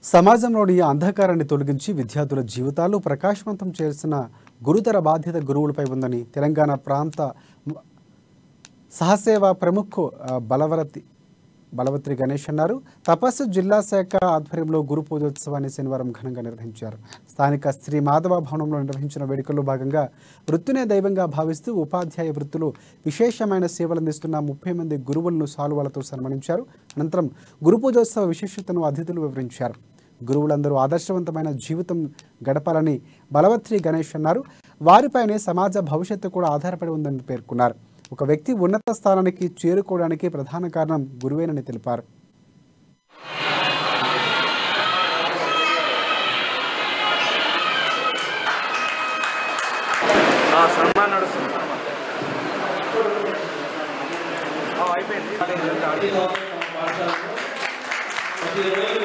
సమాజంలోని అంధకారాన్ని తొలగించి విద్యార్థుల జీవితాలు ప్రకాశవంతం చేసిన గురుతర బాధ్యత గురువులపై ఉందని తెలంగాణ ప్రాంత సహసేవ ప్రముఖ్ ఆ, బలవరతి బలవత్రి గణేష్ అన్నారు తపస్సు జిల్లా శాఖ ఆధ్వర్యంలో గురు పూజోత్సవాన్ని శనివారం ఘనంగా నిర్వహించారు స్థానిక శ్రీ మాధవ భవనంలో నిర్వహించిన వేడుకల్లో భాగంగా వృత్తినే దైవంగా భావిస్తూ ఉపాధ్యాయ వృత్తులు విశేషమైన సేవలు అందిస్తున్న ముప్పై మంది గురువులను సాలువలతో సన్మానించారు అనంతరం గురు పూజోత్సవ విశేషతను అతిథులు వివరించారు గురువులందరూ ఆదర్శవంతమైన జీవితం గడపాలని బలవత్రి గణేష్ అన్నారు వారిపైనే సమాజ భవిష్యత్తు కూడా ఆధారపడి ఉందని పేర్కొన్నారు ఒక వ్యక్తి ఉన్నత స్థానానికి చేరుకోవడానికి ప్రధాన కారణం గురువేనని తెలిపారు ఆ, సన్మాన్ నడుస్తుంది ఆ, అయిపోయింది పాఠశాలలో ప్రతి ఇరవై